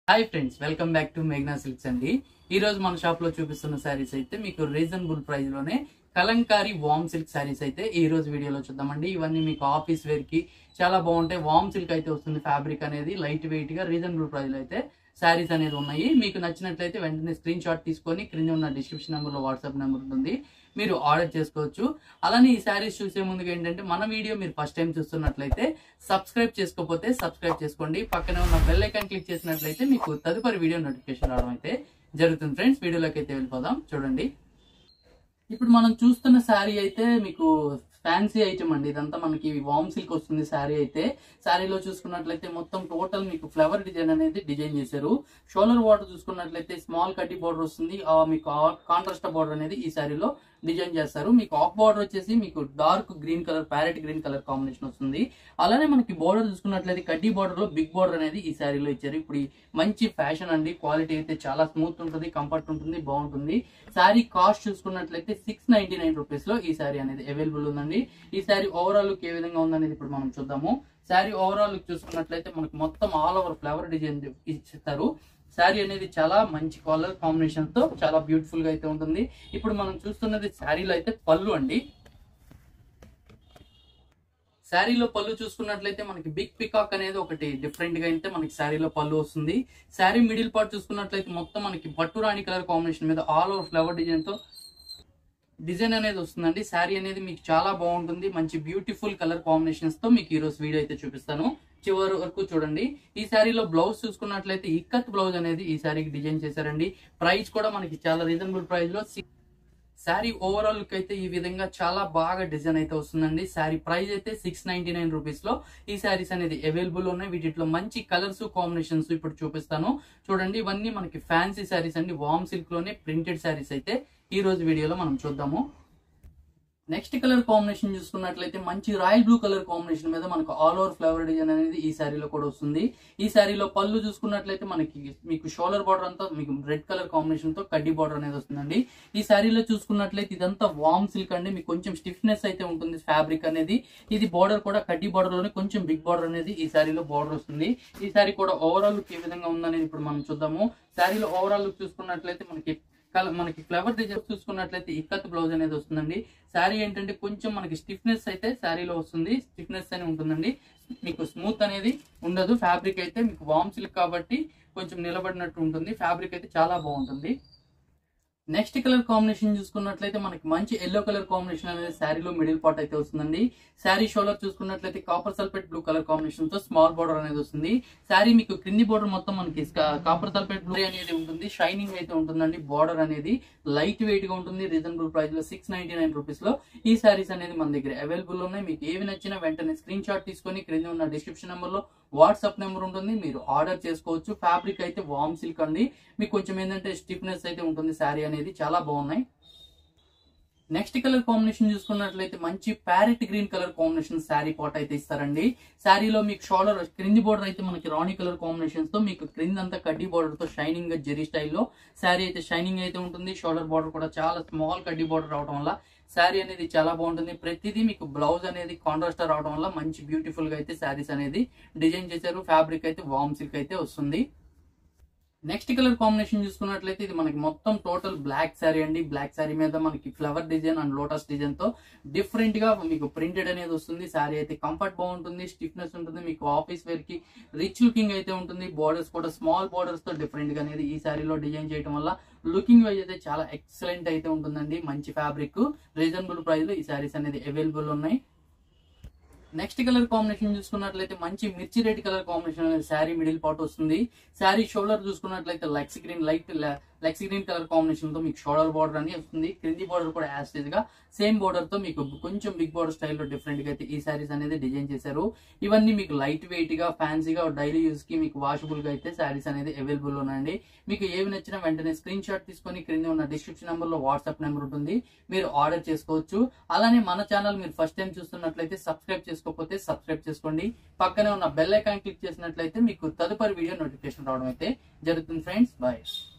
hi friends welcome back to మేఘ్నా silks అండి ఈ రోజు మన షాప్ లో చూపిస్తున్న శారీస్ అయితే మీకు రీజనబుల్ ప్రైస్ లోనే కలంకారీ వామ్ సిల్క్ శారీస్ అయితే ఈ రోజు వీడియోలో చూద్దామండి ఇవన్నీ మీకు ఆఫీస్ వేర్ కి చాలా బాగుంటాయి వామ్ సిల్క్ అయితే వస్తుంది ఫ్యాబ్రిక్ అనేది లైట్ వెయిట్ గా రీజనబుల్ ప్రైస్ లో అయితే శారీస్ అనేది ఉన్నాయి మీకు నచ్చినట్లయితే వెంటనే స్క్రీన్ షాట్ తీసుకొని క్రింద ఉన్న డిస్క్రిప్షన్ నెంబర్ లో వాట్సాప్ నెంబర్ ఉంటుంది మీరు ఆర్డర్ చేసుకోవచ్చు అలానే ఈ శారీస్ చూసే ముందుగా ఏంటంటే మన వీడియో మీరు ఫస్ట్ టైం చూస్తున్నట్లయితే సబ్స్క్రైబ్ చేసుకోకపోతే సబ్స్క్రైబ్ చేసుకోండి పక్కనే ఉన్న బెల్ ఐకాన్ క్లిక్ చేసినట్లయితే మీకు తదుపరి వీడియో నోటిఫికేషన్ రావడం అయితే జరుగుతుంది ఫ్రెండ్స్ వీడియోలోకి అయితే వెళ్ళిపోదాం చూడండి ఇప్పుడు మనం చూస్తున్న శారీ అయితే మీకు ఫ్యాన్సీ ఐటమ్ అండి ఇదంతా మనకి వామ్ సిల్క్ వస్తుంది శారీ అయితే శారీలో చూసుకున్నట్లయితే మొత్తం టోటల్ మీకు ఫ్లవర్ డిజైన్ అనేది డిజైన్ చేశారు షోలర్ వాటర్ చూసుకున్నట్లయితే స్మాల్ కడ్డీ బార్డర్ వస్తుంది ఆ మీకు కాంట్రాస్ట్ బార్డర్ అనేది ఈ శారీలో డిజైన్ చేస్తారు మీకు ఆఫ్ బార్డర్ వచ్చేసి మీకు dark green colour parrot green colour combination వస్తుంది అలానే మనకి బార్డర్ చూసుకున్నట్లయితే కడ్డీ బార్డర్ లో బిగ్ బార్డర్ అనేది ఈ శారీలో ఇచ్చారు ఇప్పుడు ఈ మంచి ఫ్యాషన్ అండి క్వాలిటీ అయితే చాలా స్మూత్ ఉంటుంది కంఫర్ట్ ఉంటుంది బాగుంటుంది శారీ కాస్ట్ చూసుకున్నట్లయితే సిక్స్ నైన్టీ నైన్ రూపీస్ లో ఈ శారీ అనేది అవైలబుల్ ఉందండి ఈ శారీ ఓవరాల్ లుక్ ఏ విధంగా ఉందనేది ఇప్పుడు మనం చూద్దాము శారీ ఓవరాల్ లుక్ చూసుకున్నట్లయితే మనకు మొత్తం ఆల్ ఓవర్ ఫ్లవర్ డిజైన్ ఇస్తారు శారీ అనేది చాలా మంచి కలర్ కాంబినేషన్ తో చాలా బ్యూటిఫుల్ గా అయితే ఉంటుంది ఇప్పుడు మనం చూస్తున్నది శారీలో అయితే పళ్ళు అండి శారీలో పళ్ళు చూసుకున్నట్లయితే మనకి బిగ్ పికాక్ అనేది ఒకటి డిఫరెంట్ గా అయితే మనకి శారీలో పళ్ళు వస్తుంది శారీ మిడిల్ పార్ట్ చూసుకున్నట్లయితే మొత్తం మనకి పట్టు రాణి కలర్ కాంబినేషన్ మీద ఆల్ ఓవర్ ఫ్లవర్ డిజైన్ తో డిజైన్ అనేది వస్తుందండి శారీ అనేది మీకు చాలా బాగుంటుంది మంచి బ్యూటిఫుల్ కలర్ కాంబినేషన్స్ తో మీకు ఈ రోజు వీడియో అయితే చూపిస్తాను చివరి వరకు చూడండి ఈ శారీలో బ్లౌజ్ చూసుకున్నట్లయితే ఇక్కత్ బ్లౌజ్ అనేది ఈ శారీకి డిజైన్ చేశారండి ప్రైస్ కూడా మనకి చాలా రీజనబుల్ ప్రైస్ లో శారీ ఓవరాల్ లుక్ అయితే ఈ విధంగా చాలా బాగా డిజైన్ అయితే వస్తుందండి శారీ ప్రైస్ అయితే సిక్స్ నైన్టీ నైన్ రూపీస్ లో ఈ శారీస్ అనేది అవైలబుల్ ఉన్నాయి వీటిలో మంచి కలర్స్ కాంబినేషన్స్ ఇప్పుడు చూపిస్తాను చూడండి ఇవన్నీ మనకి ఫ్యాన్సీ శారీస్ అండి వామ్ సిల్క్ లోనే ప్రింటెడ్ శారీస్ అయితే ఈ రోజు వీడియోలో మనం చూద్దాము నెక్స్ట్ కలర్ కాంబినేషన్ చూసుకున్నట్లయితే మంచి రాయల్ బ్లూ కలర్ కాంబినేషన్ మీద మనకు ఆల్ ఓవర్ ఫ్లవర్ డిజైన్ అనేది ఈ శారీలో కూడా వస్తుంది ఈ శారీలో పళ్ళు చూసుకున్నట్లయితే మనకి మీకు షోలర్ బార్డర్ అంతా మీకు రెడ్ కలర్ కాంబినేషన్ తో కడ్డీ బార్డర్ అనేది వస్తుందండి ఈ శారీలో చూసుకున్నట్లయితే ఇదంతా వామ్ సిల్క్ అండి మీకు కొంచెం స్టిఫ్నెస్ అయితే ఉంటుంది ఫ్యాబ్రిక్ అనేది ఇది బార్డర్ కూడా కడ్డీ బార్డర్ లోనే కొంచెం బిగ్ బార్డర్ అనేది ఈ శారీలో బార్డర్ వస్తుంది ఈ శారీ కూడా ఓవరాల్ లుక్ ఏ విధంగా ఉందనేది ఇప్పుడు మనం చూద్దాము శారీలో ఓవరాల్ లుక్ చూసుకున్నట్లయితే మనకి కల- మనకి ఫ్లవర్ డిజైన్ చూసుకున్నట్లయితే ఇక్కత్ బ్లౌజ్ అనేది వస్తుందండి శారీ ఏంటంటే కొంచెం మనకి స్టిఫ్నెస్ అయితే శారీలో వస్తుంది స్టిఫ్నెస్ అని ఉంటుందండి మీకు స్మూత్ అనేది ఉండదు ఫ్యాబ్రిక్ అయితే మీకు వామ్ సిల్క్ కాబట్టి కొంచెం నిలబడినట్టు ఉంటుంది ఫ్యాబ్రిక్ అయితే చాలా బాగుంటుంది నెక్స్ట్ కలర్ కాంబినేషన్ చూసుకున్నట్లయితే మనకి మంచి ఎల్లో కలర్ కాంబినేషన్ అనేది శారీలో మిడిల్ పార్ట్ అయితే వస్తుందండి శారీ షోలర్ చూసుకున్నట్లయితే copper sulphate blue colour combination తో స్మాల్ బార్డర్ అనేది వస్తుంది శారీ మీకు క్రింది బార్డర్ మొత్తం మనకి కాపర్ సల్ఫేట్ బ్లూ అనేది ఉంటుంది షైనింగ్ అయితే ఉంటుందండి బార్డర్ అనేది లైట్ వెయిట్ గా ఉంటుంది రీజనబుల్ ప్రైస్ లో సిక్స్ నైన్టీ నైన్ రూపీస్ లో ఈ శారీస్ అనేది మన దగ్గర అవైలబుల్ ఉన్నాయి మీకు ఏవి నచ్చినా వెంటనే స్క్రీన్ షాట్ తీసుకొని క్రింద ఉన్న డిస్క్రిప్షన్ నెంబర్ లో వాట్సాప్ నెంబర్ ఉంటుంది మీరు ఆర్డర్ చేసుకోవచ్చు ఫ్యాబ్రిక్ అయితే వామ్ సిల్క్ అండి మీకు కొంచెం ఏంటంటే స్టిఫ్నెస్ అయితే ఉంటుంది శారీ అనేది చాలా బాగున్నాయి నెక్స్ట్ కలర్ కాంబినేషన్ చూసుకున్నట్లయితే మంచి parrot green colour combination saree పాట్ అయితే ఇస్తారండి శారీలో మీకు షోల్డర్ క్రింది బోర్డర్ అయితే మనకి రాణి కలర్ కాంబినేషన్స్ తో మీకు క్రింద అంతా కడ్డీ బోర్డర్ తో షైనింగ్ గా జెరీ స్టైల్లో శారీ అయితే షైనింగ్ అయితే ఉంటుంది షోల్డర్ బార్డర్ కూడా చాలా స్మాల్ కడ్డీ బోర్డర్ రావడం వల్ల శారీ అనేది చాలా బాగుంటుంది ప్రతిదీ మీకు బ్లౌజ్ అనేది కాంట్రాస్ట్ రావడం వల్ల మంచి బ్యూటిఫుల్ గా అయితే శారీస్ అనేది డిజైన్ చేశారు ఫ్యాబ్రిక్ అయితే వామ్ సిల్క్ అయితే వస్తుంది నెక్స్ట్ కలర్ కాంబినేషన్ చూసుకున్నట్లయితే ఇది మనకి మొత్తం టోటల్ బ్లాక్ శారీ అండి బ్లాక్ శారీ మీద మనకి flower design and lotus design తో డిఫరెంట్ గా మీకు ప్రింటెడ్ అనేది వస్తుంది శారీ అయితే కంఫర్ట్ బాగుంటుంది స్టిఫ్నెస్ ఉంటుంది మీకు ఆఫీస్ వేర్ కి రిచ్ లుకింగ్ అయితే ఉంటుంది బోర్డర్స్ కూడా స్మాల్ బోర్డర్స్ తో డిఫరెంట్ గా అనేది ఈ శారీలో డిజైన్ చేయడం వల్ల లుకింగ్ వైజ్ అయితే చాలా ఎక్సలెంట్ అయితే ఉంటుందండి మంచి ఫ్యాబ్రిక్ రీజనబుల్ ప్రైస్ లో ఈ శారీస్ అనేది అవైలబుల్ ఉన్నాయి నెక్స్ట్ కలర్ కాంబినేషన్ చూసుకున్నట్లయితే మంచి మిర్చి రెడ్ కలర్ కాంబినేషన్ అనేది శారీ మిడిల్ పార్ట్ వస్తుంది శారీ షోల్డర్ చూసుకున్నట్లయితే లెక్స్ గ్రీన్ లైట్ లెక్స్ గ్రీన్ కలర్ కాంబినేషన్ తో మీకు షోల్డర్ బార్డర్ అని వస్తుంది క్రింది బార్డర్ కూడా యాస్టేజ్ గా సేమ్ బార్డర్ తో మీకు కొంచెం బిగ్ బార్డర్ స్టైల్లో డిఫరెంట్ గా అయితే ఈ శారీస్ అనేది డిజైన్ చేశారు ఇవన్నీ మీకు లైట్ వెయిట్ గా ఫ్యాన్సీగా డైలీ యూస్ కి మీకు వాషబుల్ గా అయితే శారీస్ అనేది అవైలబుల్ ఉన్నాయండి మీకు ఏవి నచ్చినా వెంటనే స్క్రీన్ షాట్ తీసుకొని క్రింద ఉన్న డిస్క్రిప్షన్ నెంబర్ లో వాట్సాప్ నెంబర్ ఉంటుంది మీరు ఆర్డర్ చేసుకోవచ్చు అలానే మన ఛానల్ మీరు ఫస్ట్ టైం చూస్తున్నట్లయితే సబ్స్క్రైబ్ చేసుకోకపోతే సబ్స్క్రైబ్ చేసుకోండి పక్కనే ఉన్న బెల్ ఐకాన్ క్లిక్ చేసినట్లయితే మీకు తదుపరి వీడియో నోటిఫికేషన్ రావడం అయితే జరుగుతుంది ఫ్రెండ్స్ బాయ్